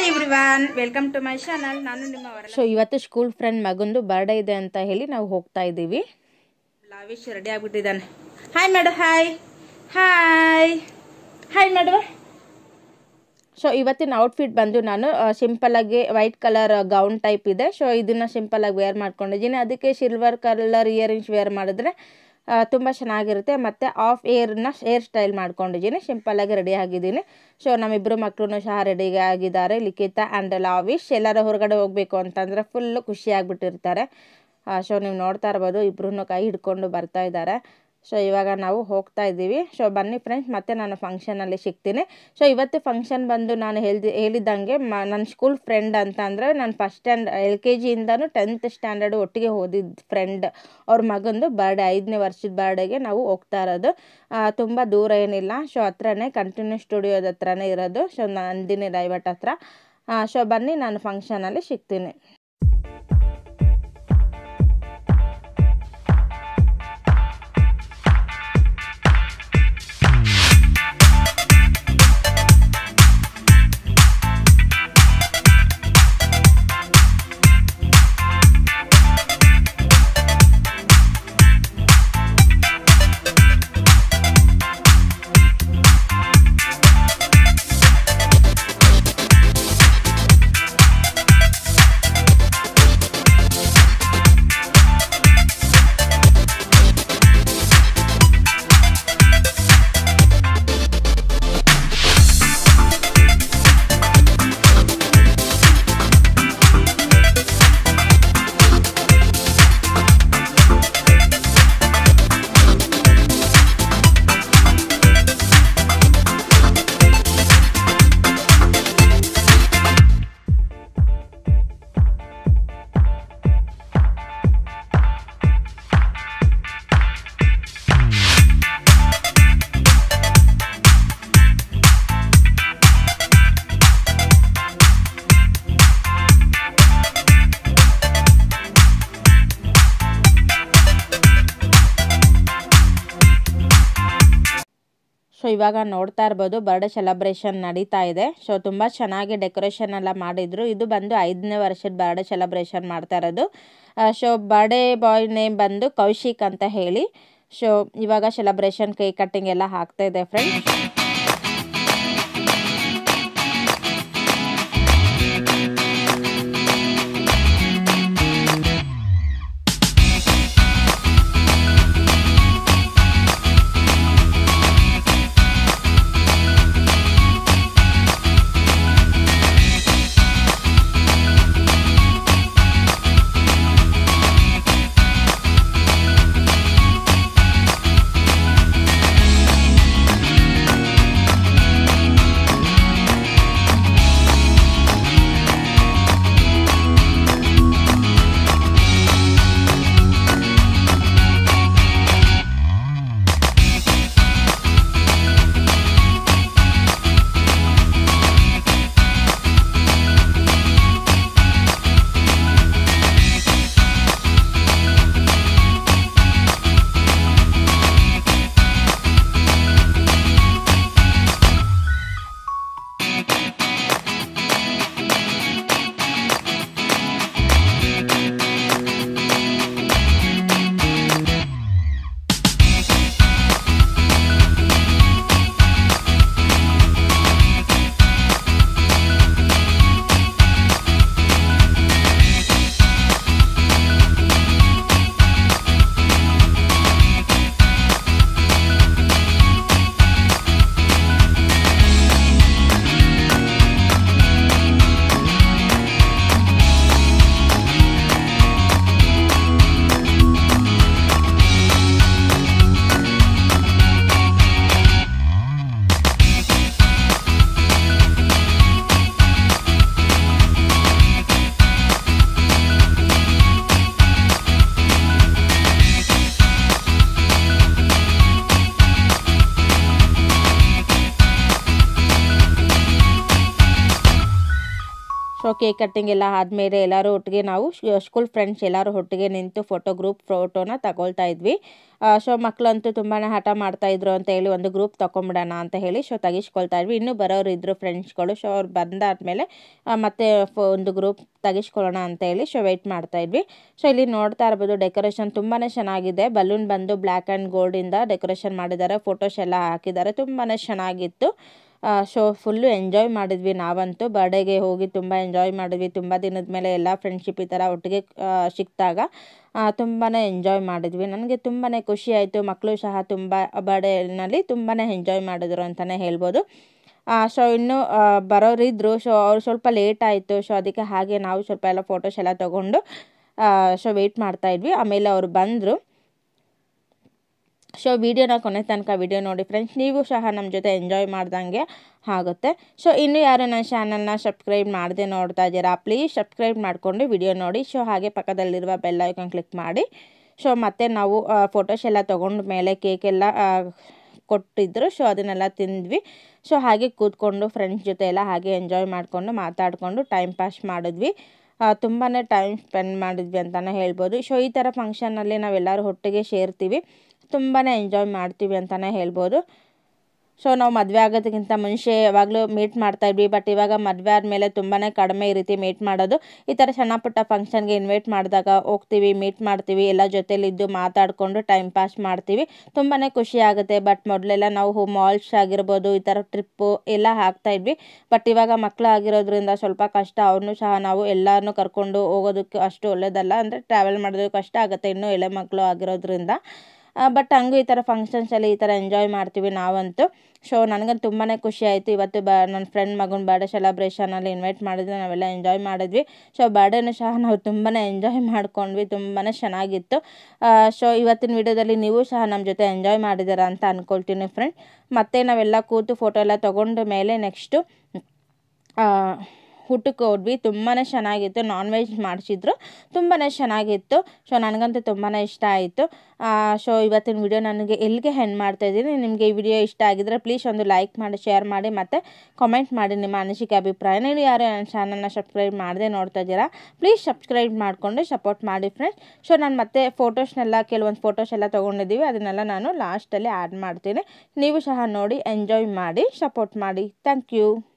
everyone welcome to my channel ನಾನು ನಿಮ್ಮ so ಇವತ್ತು ಸ್ಕೂಲ್ ಫ್ರೆಂಡ್ ಮಗಂದು ಬರ್ಡೇ ಇದೆ ಅಂತ ಹೇಳಿ ನಾವು ಹೋಗ್ತಾ ಇದ್ದೀವಿ ಲಾವಿಶ್ ರೆಡಿ ಆಗ್ಬಿಟ್ಟಿದ್ದಾನೆ ಹಾಯ್ ಮೇಡು ಹಾಯ್ ಹಾಯ್ ಹಾಯ್ ಮೇಡು ಸೊ ಇವತ್ತಿನ ಔಟ್ಫಿಟ್ ಬಂದು ನಾನು ಸಿಂಪಲಾಗಿ ವೈಟ್ ಕಲರ್ ಗೌನ್ ಟೈಪ್ ಇದೆ ಸೊ ಇದನ್ನು ಸಿಂಪಲಾಗಿ ವೇರ್ ಮಾಡ್ಕೊಂಡಿದ್ದೀನಿ ಅದಕ್ಕೆ ಸಿಲ್ವರ್ ಕಲರ್ ಇಯರಿಂಗ್ಸ್ ವೇರ್ ಮಾಡಿದ್ರೆ ತುಂಬ ಚೆನ್ನಾಗಿರುತ್ತೆ ಮತ್ತು ಆಫ್ ಏರ್ನ ಹೇರ್ ಸ್ಟೈಲ್ ಮಾಡ್ಕೊಂಡಿದ್ದೀನಿ ಸಿಂಪಲ್ಲಾಗಿ ರೆಡಿ ಆಗಿದ್ದೀನಿ ಸೊ ನಮ್ಮಿಬ್ಬರು ಮಕ್ಕಳು ಸಹ ರೆಡಿ ಆಗಿದ್ದಾರೆ ಲಿಖಿತ ಆ್ಯಂಡ್ ಲಾವಿಶ್ ಎಲ್ಲರೂ ಹೊರಗಡೆ ಹೋಗಬೇಕು ಅಂತಂದರೆ ಫುಲ್ಲು ಖುಷಿ ಆಗಿಬಿಟ್ಟಿರ್ತಾರೆ ಸೊ ನೀವು ನೋಡ್ತಾ ಇರ್ಬೋದು ಇಬ್ಬರೂ ಕೈ ಹಿಡ್ಕೊಂಡು ಬರ್ತಾ ಇದ್ದಾರೆ ಸೊ ಇವಾಗ ನಾವು ಹೋಗ್ತಾ ಇದ್ದೀವಿ ಸೊ ಬನ್ನಿ ಫ್ರೆಂಡ್ಸ್ ಮತ್ತೆ ನಾನು ಫಂಕ್ಷನಲ್ಲಿ ಸಿಗ್ತೀನಿ ಸೊ ಇವತ್ತು ಫಂಕ್ಷನ್ ಬಂದು ನಾನು ಹೇಳ್ದಿ ಹೇಳಿದ್ದಂಗೆ ಮ ನನ್ನ ಸ್ಕೂಲ್ ಫ್ರೆಂಡ್ ಅಂತ ಅಂದರೆ ನಾನು ಫಸ್ಟ್ ಸ್ಟ್ಯಾಂಡ್ ಎಲ್ ಕೆ ಜಿಯಿಂದನೂ ಟೆಂತ್ ಸ್ಟ್ಯಾಂಡರ್ಡ್ ಒಟ್ಟಿಗೆ ಓದಿದ್ದು ಫ್ರೆಂಡ್ ಅವ್ರ ಮಗಂದು ಬರ್ಡೇ ಐದನೇ ವರ್ಷದ ಬರ್ಡೇಗೆ ನಾವು ಹೋಗ್ತಾ ಇರೋದು ತುಂಬ ದೂರ ಏನಿಲ್ಲ ಸೊ ಹತ್ರನೇ ಕಂಟಿನ್ಯೂ ಸ್ಟುಡಿಯೋದ ಹತ್ರನೇ ಇರೋದು ಸೊ ನಂದಿನಿ ಡೈವಟ್ ಹತ್ರ ಸೊ ಬನ್ನಿ ನಾನು ಫಂಕ್ಷನಲ್ಲಿ ಸಿಗ್ತೀನಿ ಸೊ ಇವಾಗ ನೋಡ್ತಾ ಇರ್ಬೋದು ಬರ್ಡೇ ಸೆಲೆಬ್ರೇಷನ್ ನಡೀತಾ ಇದೆ ಸೊ ತುಂಬ ಚೆನ್ನಾಗಿ ಡೆಕೋರೇಷನ್ ಎಲ್ಲ ಮಾಡಿದ್ರು ಇದು ಬಂದು ಐದನೇ ವರ್ಷದ ಬರ್ಡೇ ಸೆಲೆಬ್ರೇಷನ್ ಮಾಡ್ತಾ ಇರೋದು ಸೊ ಬರ್ಡೇ ಬಾಯ್ ನೇಮ್ ಬಂದು ಕೌಶಿಕ್ ಅಂತ ಹೇಳಿ ಸೊ ಇವಾಗ ಸೆಲೆಬ್ರೇಷನ್ ಕೇಕ್ ಕಟ್ಟಿಂಗ್ ಎಲ್ಲ ಆಗ್ತಾ ಇದೆ ಫ್ರೆಂಡ್ಸ್ ಸೊ ಕೇಕ್ ಕಟ್ಟಿಂಗ್ ಎಲ್ಲ ಆದಮೇಲೆ ಎಲ್ಲರೂ ಒಟ್ಟಿಗೆ ನಾವು ಸ್ಕೂಲ್ ಫ್ರೆಂಡ್ಸ್ ಎಲ್ಲರೂ ಒಟ್ಟಿಗೆ ನಿಂತು ಫೋಟೋ ಗ್ರೂಪ್ ಫೋಟೋನ ತಗೊಳ್ತಾ ಇದ್ವಿ ಸೊ ಮಕ್ಕಳಂತೂ ತುಂಬಾ ಹಠ ಮಾಡ್ತಾಯಿದ್ರು ಅಂತ ಹೇಳಿ ಒಂದು ಗ್ರೂಪ್ ತೊಗೊಂಬಿಡೋಣ ಅಂತ ಹೇಳಿ ಸೊ ತೆಗಿಸ್ಕೊಳ್ತಾ ಇದ್ವಿ ಇನ್ನೂ ಬರೋರು ಇದ್ದರು ಫ್ರೆಂಡ್ಸ್ಗಳು ಸೊ ಅವ್ರು ಬಂದಾದಮೇಲೆ ಮತ್ತೆ ಫೋ ಒಂದು ಗ್ರೂಪ್ ತೆಗಿಸ್ಕೊಳ್ಳೋಣ ಅಂತ ಹೇಳಿ ಸೊ ವೆಯ್ಟ್ ಮಾಡ್ತಾ ಇದ್ವಿ ಸೊ ಇಲ್ಲಿ ನೋಡ್ತಾ ಇರ್ಬೋದು ಡೆಕೋರೇಷನ್ ತುಂಬಾ ಚೆನ್ನಾಗಿದೆ ಬಲೂನ್ ಬಂದು ಬ್ಲ್ಯಾಕ್ ಆ್ಯಂಡ್ ಗೋಲ್ಡಿಂದ ಡೆಕೋರೇಷನ್ ಮಾಡಿದ್ದಾರೆ ಫೋಟೋಸ್ ಎಲ್ಲ ಹಾಕಿದ್ದಾರೆ ತುಂಬಾ ಚೆನ್ನಾಗಿತ್ತು ಸೊ ಫುಲ್ಲು ಎಂಜಾಯ್ ಮಾಡಿದ್ವಿ ನಾವಂತೂ ಬರ್ಡೇಗೆ ಹೋಗಿ ತುಂಬ ಎಂಜಾಯ್ ಮಾಡಿದ್ವಿ ತುಂಬ ದಿನದ ಮೇಲೆ ಎಲ್ಲ ಫ್ರೆಂಡ್ಶಿಪ್ ಈ ಥರ ಒಟ್ಟಿಗೆ ಆ, ಸಿಕ್ಕಿದಾಗ ತುಂಬಾ ಎಂಜಾಯ್ ಮಾಡಿದ್ವಿ ನನಗೆ ತುಂಬಾ ಖುಷಿ ಆಯಿತು ಮಕ್ಕಳು ಸಹ ತುಂಬ ಬರ್ಡೇನಲ್ಲಿ ತುಂಬಾ ಎಂಜಾಯ್ ಮಾಡಿದ್ರು ಅಂತಲೇ ಹೇಳ್ಬೋದು ಸೊ ಇನ್ನು ಆ, ಬರೋರಿದ್ರು ಸೊ ಅವ್ರು ಸ್ವಲ್ಪ ಲೇಟ್ ಆಯಿತು ಸೊ ಅದಕ್ಕೆ ಹಾಗೆ ನಾವು ಸ್ವಲ್ಪ ಎಲ್ಲ ಫೋಟೋಸ್ ಎಲ್ಲ ತೊಗೊಂಡು ಸೊ ವೆಯ್ಟ್ ಮಾಡ್ತಾಯಿದ್ವಿ ಆಮೇಲೆ ಅವ್ರು ಬಂದರು ಸೊ ವಿಡಿಯೋನ ಕೊನೆ ತನಕ ವಿಡಿಯೋ ನೋಡಿ ಫ್ರೆಂಡ್ಸ್ ನೀವು ಸಹ ನಮ್ಮ ಜೊತೆ ಎಂಜಾಯ್ ಮಾಡ್ದಂಗೆ ಆಗುತ್ತೆ ಸೊ ಇನ್ನೂ ಯಾರು ನನ್ನ ಚಾನಲ್ನ ಸಬ್ಸ್ಕ್ರೈಬ್ ಮಾಡದೆ ನೋಡ್ತಾ ಇದ್ದೀರಾ ಪ್ಲೀಸ್ ಸಬ್ಸ್ಕ್ರೈಬ್ ಮಾಡಿಕೊಂಡು ವಿಡಿಯೋ ನೋಡಿ ಸೊ ಹಾಗೆ ಪಕ್ಕದಲ್ಲಿರುವ ಬೆಲ್ ಐಕಾನ್ ಕ್ಲಿಕ್ ಮಾಡಿ ಸೊ ಮತ್ತೆ ನಾವು ಫೋಟೋಸ್ ಎಲ್ಲ ತೊಗೊಂಡ ಮೇಲೆ ಕೇಕ್ ಎಲ್ಲ ಆ, ಕೊಟ್ಟಿದ್ರು ಸೊ ಅದನ್ನೆಲ್ಲ ತಿಂದ್ವಿ ಸೊ ಹಾಗೆ ಕೂತ್ಕೊಂಡು ಫ್ರೆಂಡ್ಸ್ ಜೊತೆ ಎಲ್ಲ ಹಾಗೆ ಎಂಜಾಯ್ ಮಾಡಿಕೊಂಡು ಮಾತಾಡಿಕೊಂಡು ಟೈಮ್ ಪಾಸ್ ಮಾಡಿದ್ವಿ ತುಂಬಾ ಟೈಮ್ ಸ್ಪೆಂಡ್ ಮಾಡಿದ್ವಿ ಅಂತಲೇ ಹೇಳ್ಬೋದು ಸೊ ಈ ಥರ ಫಂಕ್ಷನಲ್ಲಿ ನಾವೆಲ್ಲರೂ ಒಟ್ಟಿಗೆ ಸೇರ್ತೀವಿ ತುಂಬಾ ಎಂಜಾಯ್ ಮಾಡ್ತೀವಿ ಅಂತಲೇ ಹೇಳ್ಬೋದು ಸೊ ನಾವು ಮದುವೆ ಆಗೋದಕ್ಕಿಂತ ಮುಂಚೆ ಯಾವಾಗಲೂ ಮೀಟ್ ಮಾಡ್ತಾಯಿದ್ವಿ ಬಟ್ ಇವಾಗ ಮದುವೆ ಆದಮೇಲೆ ತುಂಬಾ ಕಡಿಮೆ ಈ ರೀತಿ ಮೀಟ್ ಮಾಡೋದು ಈ ಥರ ಸಣ್ಣ ಪುಟ್ಟ ಫಂಕ್ಷನ್ಗೆ ಇನ್ವೈಟ್ ಮಾಡಿದಾಗ ಹೋಗ್ತೀವಿ ಮೀಟ್ ಮಾಡ್ತೀವಿ ಎಲ್ಲ ಜೊತೆಲಿದ್ದು ಮಾತಾಡಿಕೊಂಡು ಟೈಮ್ ಪಾಸ್ ಮಾಡ್ತೀವಿ ತುಂಬಾ ಖುಷಿ ಆಗುತ್ತೆ ಬಟ್ ಮೊದಲೆಲ್ಲ ನಾವು ಮಾಲ್ಸ್ ಆಗಿರ್ಬೋದು ಈ ಥರ ಟ್ರಿಪ್ಪು ಎಲ್ಲ ಹಾಕ್ತಾಯಿದ್ವಿ ಬಟ್ ಇವಾಗ ಮಕ್ಕಳು ಆಗಿರೋದ್ರಿಂದ ಸ್ವಲ್ಪ ಕಷ್ಟ ಅವ್ರನ್ನೂ ಸಹ ನಾವು ಎಲ್ಲರನ್ನೂ ಕರ್ಕೊಂಡು ಹೋಗೋದಕ್ಕೆ ಅಷ್ಟು ಒಳ್ಳೆಯದಲ್ಲ ಅಂದರೆ ಟ್ರಾವೆಲ್ ಮಾಡೋದಕ್ಕೆ ಕಷ್ಟ ಆಗುತ್ತೆ ಇನ್ನೂ ಎಳೆ ಮಕ್ಕಳು ಆಗಿರೋದ್ರಿಂದ ಬಟ್ ಹಂಗೂ ಈ ಥರ ಫಂಕ್ಷನ್ಸಲ್ಲಿ ಈ ಥರ ಎಂಜಾಯ್ ಮಾಡ್ತೀವಿ ನಾವಂತೂ ಸೊ ನನಗಂತೂ ತುಂಬಾ ಖುಷಿ ಆಯಿತು ಇವತ್ತು ಬ ನನ್ನ ಫ್ರೆಂಡ್ ಮಗನ ಬರ್ಡೇ ಸೆಲೆಬ್ರೇಷನಲ್ಲಿ ಇನ್ವೈಟ್ ಮಾಡಿದ್ವಿ ನಾವೆಲ್ಲ ಎಂಜಾಯ್ ಮಾಡಿದ್ವಿ ಸೊ ಬರ್ಡೇನೂ ಸಹ ನಾವು ತುಂಬಾ ಎಂಜಾಯ್ ಮಾಡ್ಕೊಂಡ್ವಿ ತುಂಬಾ ಚೆನ್ನಾಗಿತ್ತು ಸೊ ಇವತ್ತಿನ ವಿಡಿಯೋದಲ್ಲಿ ನೀವು ಸಹ ನಮ್ಮ ಜೊತೆ ಎಂಜಾಯ್ ಮಾಡಿದ್ದೀರಾ ಅಂತ ಅಂದ್ಕೊಳ್ತೀನಿ ಫ್ರೆಂಡ್ ಮತ್ತೆ ನಾವೆಲ್ಲ ಕೂತು ಫೋಟೋ ಎಲ್ಲ ತೊಗೊಂಡ ಮೇಲೆ ನೆಕ್ಸ್ಟು ಊಟಕ್ಕೆ ಹೋದ್ವಿ ತುಂಬಾ ಚೆನ್ನಾಗಿತ್ತು ನಾನ್ ವೆಜ್ ಮಾಡಿಸಿದ್ರು ತುಂಬಾ ಚೆನ್ನಾಗಿತ್ತು ಸೊ ನನಗಂತೂ ತುಂಬಾ ಇಷ್ಟ ಆಯಿತು ಸೊ ಇವತ್ತಿನ ವಿಡಿಯೋ ನನಗೆ ಎಲ್ಲಿಗೆ ಹೆಣ್ಣು ಮಾಡ್ತಾಯಿದ್ದೀನಿ ನಿಮಗೆ ಈ ವಿಡಿಯೋ ಇಷ್ಟ ಆಗಿದ್ರೆ ಪ್ಲೀಸ್ ಒಂದು ಲೈಕ್ ಮಾಡಿ ಶೇರ್ ಮಾಡಿ ಮತ್ತು ಕಾಮೆಂಟ್ ಮಾಡಿ ನಿಮ್ಮ ಅನಿಸಿಕೆ ಅಭಿಪ್ರಾಯ ನೀವು ಯಾರು ನನ್ನ ಚಾನಲ್ನ ಸಬ್ಸ್ಕ್ರೈಬ್ ಮಾಡದೆ ನೋಡ್ತಾ ಇದ್ದೀರಾ ಪ್ಲೀಸ್ ಸಬ್ಸ್ಕ್ರೈಬ್ ಮಾಡಿಕೊಂಡು ಸಪೋರ್ಟ್ ಮಾಡಿ ಫ್ರೆಂಡ್ಸ್ ಸೊ ನಾನು ಮತ್ತೆ ಫೋಟೋಸ್ನೆಲ್ಲ ಕೆಲವೊಂದು ಫೋಟೋಸ್ ಎಲ್ಲ ತೊಗೊಂಡಿದ್ದೀವಿ ಅದನ್ನೆಲ್ಲ ನಾನು ಲಾಸ್ಟಲ್ಲಿ ಆ್ಯಡ್ ಮಾಡ್ತೀನಿ ನೀವು ಸಹ ನೋಡಿ ಎಂಜಾಯ್ ಮಾಡಿ ಸಪೋರ್ಟ್ ಮಾಡಿ ಥ್ಯಾಂಕ್ ಯು